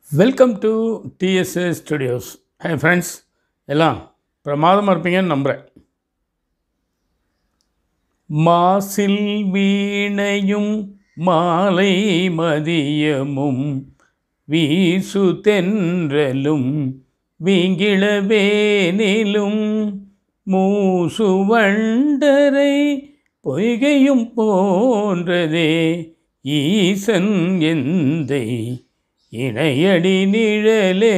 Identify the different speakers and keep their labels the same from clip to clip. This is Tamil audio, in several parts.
Speaker 1: Welcome to TSS studios hey friends எல்லாம் பிரமாதமாக இருப்பீங்கன்னு நம்புகிறேன் மாசில் வீணையும் மாலை மதியமும் வீசு தென்றலும் வீங்கிளவேனிலும் மூசு வண்டரை பொய்கையும் போன்றதே ஈசன் எந்தை இணையடி நிழலே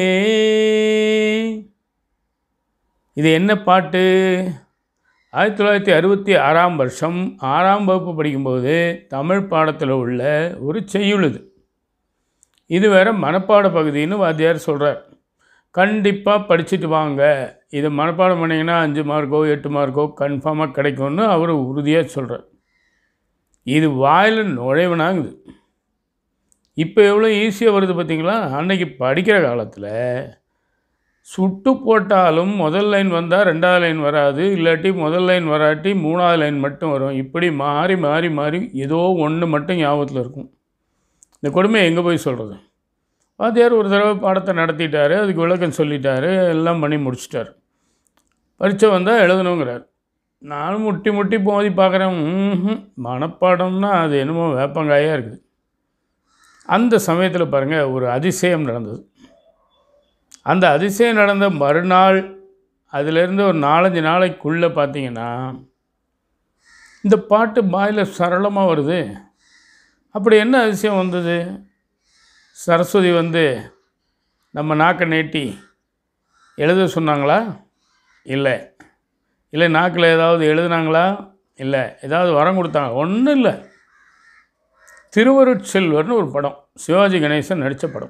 Speaker 1: இது என்ன பாட்டு ஆயிரத்தி தொள்ளாயிரத்தி அறுபத்தி ஆறாம் வருஷம் ஆறாம் வகுப்பு படிக்கும்போது தமிழ் பாடத்தில் உள்ள ஒரு செய்யுள் இது இது வேற மனப்பாட பகுதின்னு வாத்தியார் சொல்கிறார் கண்டிப்பாக படிச்சுட்டு வாங்க இதை மனப்பாடம் பண்ணிங்கன்னா அஞ்சு மார்க்கோ எட்டு மார்க்கோ கன்ஃபார்மாக கிடைக்கும்னு அவர் உறுதியாக சொல்கிறார் இது வாயில் நுழைவனாங்குது இப்போ எவ்வளோ ஈஸியாக வருது பார்த்தீங்களா அன்னைக்கு படிக்கிற காலத்தில் சுட்டு போட்டாலும் முதல் லைன் வந்தால் ரெண்டாவது லைன் வராது இல்லாட்டி முதல் லைன் வராட்டி மூணாவது லைன் மட்டும் வரும் இப்படி மாறி மாறி மாறி ஏதோ ஒன்று மட்டும் ஞாபகத்தில் இருக்கும் இந்த கொடுமை எங்கே போய் சொல்கிறது வாத்தியார் ஒரு தடவை பாடத்தை நடத்திட்டாரு அதுக்கு விளக்கம் சொல்லிட்டாரு எல்லாம் பண்ணி முடிச்சிட்டாரு பரீட்சை வந்தால் எழுதணுங்கிறார் நானும் முட்டி முட்டி மோதி பார்க்குறேன் ம்ஹும். மனப்பாடம்னா அது என்னமோ வேப்பங்காயாக இருக்குது அந்த சமயத்தில் பாருங்கள் ஒரு அதிசயம் நடந்தது அந்த அதிசயம் நடந்த மறுநாள் அதிலிருந்து ஒரு நாலஞ்சு நாளைக்குள்ளே பார்த்தீங்கன்னா இந்த பாட்டு பாயில் சரளமாக வருது அப்படி என்ன அதிசயம் வந்தது சரஸ்வதி வந்து நம்ம நாக்கை நீட்டி எழுத சொன்னாங்களா இல்லை இல்லை நாக்கில் ஏதாவது எழுதுனாங்களா இல்லை ஏதாவது வரம் கொடுத்தாங்க ஒன்றும் இல்லை திருவருட்செல்வர்னு ஒரு படம் சிவாஜி கணேசன் நடித்த படம்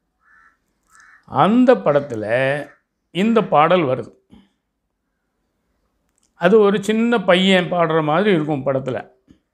Speaker 1: அந்த படத்தில் இந்த பாடல் வருது அது ஒரு சின்ன பையன் பாடுற மாதிரி இருக்கும் படத்தில்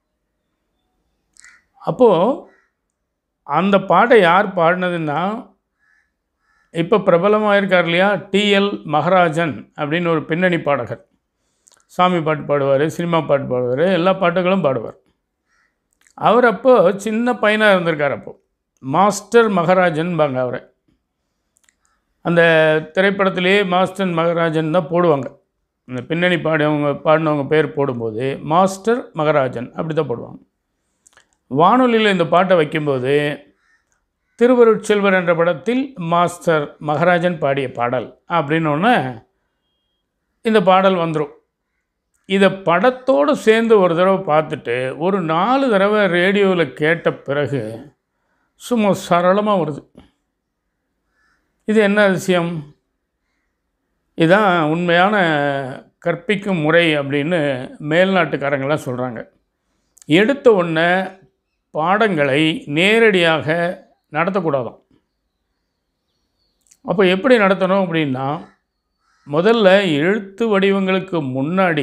Speaker 1: அப்போது அந்த பாட்டை யார் பாடினதுன்னா இப்போ பிரபலமாக இருக்கார் இல்லையா டிஎல் மகராஜன் அப்படின்னு ஒரு பின்னணி பாடகர் சாமி பாட்டு பாடுவார் சினிமா பாட்டு பாடுவார் எல்லா பாட்டுகளும் பாடுவார் அவர் அப்போ சின்ன பையனாக இருந்திருக்கார் அப்போ மாஸ்டர் மகராஜன்பாங்க அவரை அந்த திரைப்படத்திலேயே மாஸ்டர் மகராஜன் தான் போடுவாங்க இந்த பின்னணி பாடியவங்க பாடினவங்க பேர் போடும்போது மாஸ்டர் மகராஜன் அப்படி தான் போடுவாங்க வானொலியில் இந்த பாட்டை வைக்கும்போது திருவருட்செல்வர் என்ற படத்தில் மாஸ்டர் மகராஜன் பாடிய பாடல் அப்படின்னோடனே இந்த பாடல் வந்துடும் இதை படத்தோடு சேர்ந்து ஒரு தடவை பார்த்துட்டு ஒரு நாலு தடவை ரேடியோவில் கேட்ட பிறகு சும்மா சரளமாக வருது இது என்ன அதிசயம் இதுதான் உண்மையான கற்பிக்கும் முறை அப்படின்னு மேல்நாட்டுக்காரங்களாம் சொல்கிறாங்க எடுத்த உடனே பாடங்களை நேரடியாக நடத்தக்கூடாதாம் அப்போ எப்படி நடத்தணும் அப்படின்னா முதல்ல எழுத்து வடிவங்களுக்கு முன்னாடி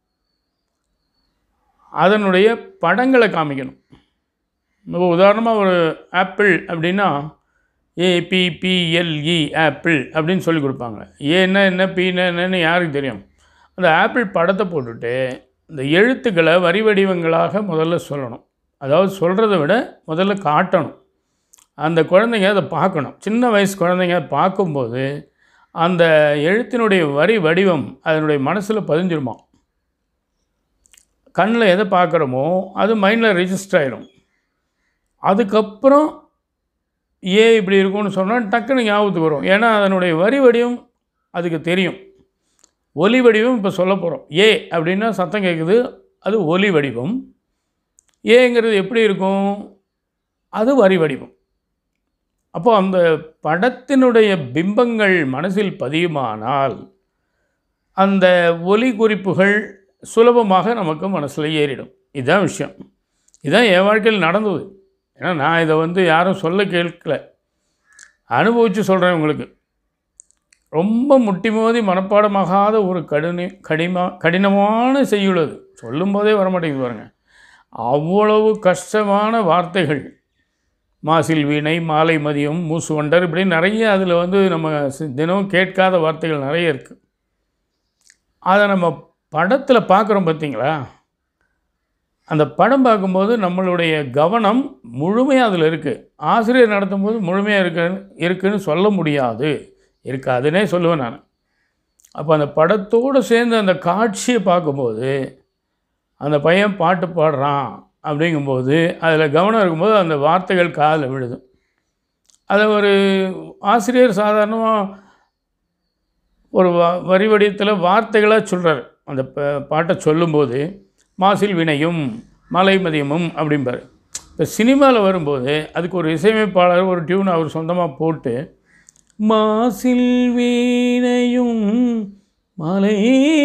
Speaker 1: அதனுடைய படங்களை காமிக்கணும் இப்போ உதாரணமாக ஒரு ஆப்பிள் அப்படின்னா ஏபிபிஎல்இ ஆப்பிள் அப்படின்னு சொல்லி கொடுப்பாங்க ஏன்னா என்ன பீனா என்னன்னு யாருக்கு தெரியும் அந்த ஆப்பிள் படத்தை போட்டுட்டு இந்த எழுத்துக்களை வரி வடிவங்களாக முதல்ல சொல்லணும் அதாவது சொல்கிறத விட முதல்ல காட்டணும் அந்த குழந்தைங்க அதை பார்க்கணும் சின்ன வயசு குழந்தைங்க பார்க்கும்போது அந்த எழுத்தினுடைய வரி வடிவம் அதனுடைய மனசில் பதிஞ்சிருமா கண்ணில் எதை பார்க்குறோமோ அது மைண்டில் ரெஜிஸ்டர் ஆயிரும் அதுக்கப்புறம் ஏ இப்படி இருக்கும்னு சொன்னால் டக்குன்னு ஞாபகத்துக்கு வரும் ஏன்னா அதனுடைய வரி வடிவம் அதுக்கு தெரியும் ஒலி வடிவம் இப்போ சொல்ல போகிறோம் ஏ அப்படின்னா சத்தம் கேட்குது அது ஒலி வடிவம் ஏங்கிறது எப்படி இருக்கும் அது வரி வடிவம் அப்போ அந்த படத்தினுடைய பிம்பங்கள் மனசில் பதியுமானால் அந்த ஒலி குறிப்புகள் சுலபமாக நமக்கு மனசில் ஏறிடும் இதுதான் விஷயம் இதுதான் என் வாழ்க்கையில் நடந்தது ஏன்னா நான் இதை வந்து யாரும் சொல்ல கேட்கல அனுபவித்து சொல்கிறேன் உங்களுக்கு ரொம்ப முட்டி மோதி மனப்பாடமாகாத ஒரு கடின கடிமா கடினமான செய்யுள்ளது சொல்லும்போதே வரமாட்டேங்குது பாருங்கள் அவ்வளவு கஷ்டமான வார்த்தைகள் மாசில் வீணை மாலை மதியம் மூசு வண்டர் இப்படி நிறைய அதில் வந்து நம்ம சி- தினமும் கேட்காத வார்த்தைகள் நிறைய இருக்குது அதை நம்ம படத்தில் பார்க்குறோம் பார்த்தீங்களா அந்த படம் பார்க்கும்போது நம்மளுடைய கவனம் முழுமையாக அதில் இருக்குது ஆசிரியர் நடத்தும்போது முழுமையாக இருக்கு இருக்குன்னு சொல்ல முடியாது இருக்காதுன்னே சொல்லுவேன் நான் அப்போ அந்த படத்தோடு சேர்ந்து அந்த காட்சியை பார்க்கும்போது அந்த பையன் பாட்டு பாடுறான் அப்படிங்கும்போது அதில் கவனம் இருக்கும்போது அந்த வார்த்தைகள் காதில் விழுது அதை ஒரு ஆசிரியர் சாதாரணமாக ஒரு வ வரி வடிவத்தில் வார்த்தைகளாக சொல்கிறார் அந்த ப பாட்டை சொல்லும்போது மாசில் வினையும் மலை மதியமும் அப்படிம்பார் இப்போ சினிமாவில் வரும்போது அதுக்கு ஒரு இசையமைப்பாளர் ஒரு டியூன் அவர் சொந்தமாக போட்டு மாசில் வீணையும் மலை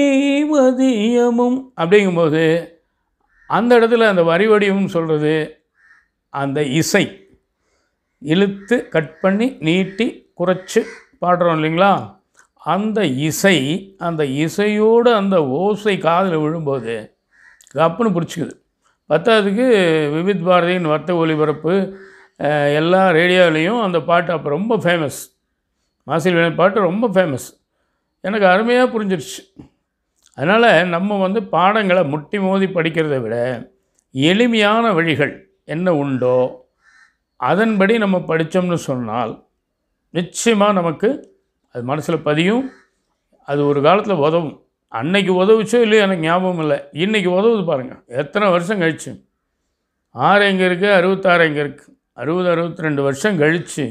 Speaker 1: மதியமும் அப்படிங்கும்போது அந்த இடத்துல அந்த வரி வடிவம் சொல்கிறது அந்த இசை இழுத்து கட் பண்ணி நீட்டி குறைச்சி பாடுறோம் இல்லைங்களா அந்த இசை அந்த இசையோடு அந்த ஓசை காதில் விழும்போது கப்புன்னு பிடிச்சிக்குது பத்தாவதுக்கு விவித் பாரதியின் வர்த்தக ஒலிபரப்பு அஹ், எல்லா ரேடியோவிலையும் அந்த பாட்டு அப்போ ரொம்ப ஃபேமஸ் மாசில் வினை பாட்டு ரொம்ப ஃபேமஸ் எனக்கு அருமையாக புரிஞ்சிருச்சு அதனால் நம்ம வந்து பாடங்களை முட்டி மோதி படிக்கிறதை விட எளிமையான வழிகள் என்ன உண்டோ அதன்படி நம்ம படித்தோம்னு சொன்னால் நிச்சயமாக நமக்கு அது மனசில் பதியும் அது ஒரு காலத்தில் உதவும் அன்னைக்கு உதவுச்சோ இல்லையோ எனக்கு ஞாபகம் இல்லை இன்றைக்கி உதவுது பாருங்கள் எத்தனை வருஷம் கழிச்சு ஆறு எங்கே இருக்குது அறுபத்தாறு எங்கே இருக்குது அறுபது அறுபத்தி ரெண்டு வருஷம் கழித்து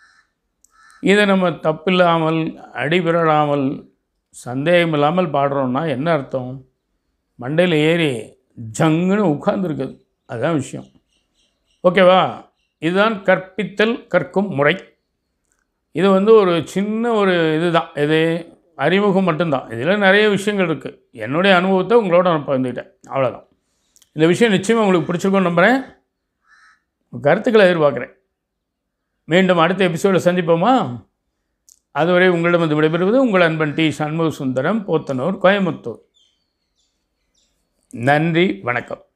Speaker 1: இதை நம்ம தப்பில்லாமல் அடிபிரடாமல் சந்தேகம் இல்லாமல் பாடுறோம்னா என்ன அர்த்தம் மண்டையில் ஏறி ஜங்குன்னு உட்கார்ந்துருக்குது அதுதான் விஷயம் ஓகேவா இதுதான் கற்பித்தல் கற்கும் முறை இது வந்து ஒரு சின்ன ஒரு இதுதான் இது அறிமுகம் மட்டும்தான் இதில் நிறைய விஷயங்கள் இருக்குது என்னுடைய அனுபவத்தை உங்களோட நான் பகிர்ந்துக்கிட்டேன் அவ்வளோதான் இந்த விஷயம் நிச்சயமாக உங்களுக்கு பிடிச்சிருக்கும்னு நம்புகிறேன் உங்க கருத்துக்களை எதிர்பார்க்குறேன் மீண்டும் அடுத்த எபிசோடில் சந்திப்போமா அதுவரை உங்களிடம் விடைபெறுவது உங்கள் அன்பன் டி சண்முக சுந்தரம் போத்தனூர் கோயம்புத்தூர் நன்றி வணக்கம்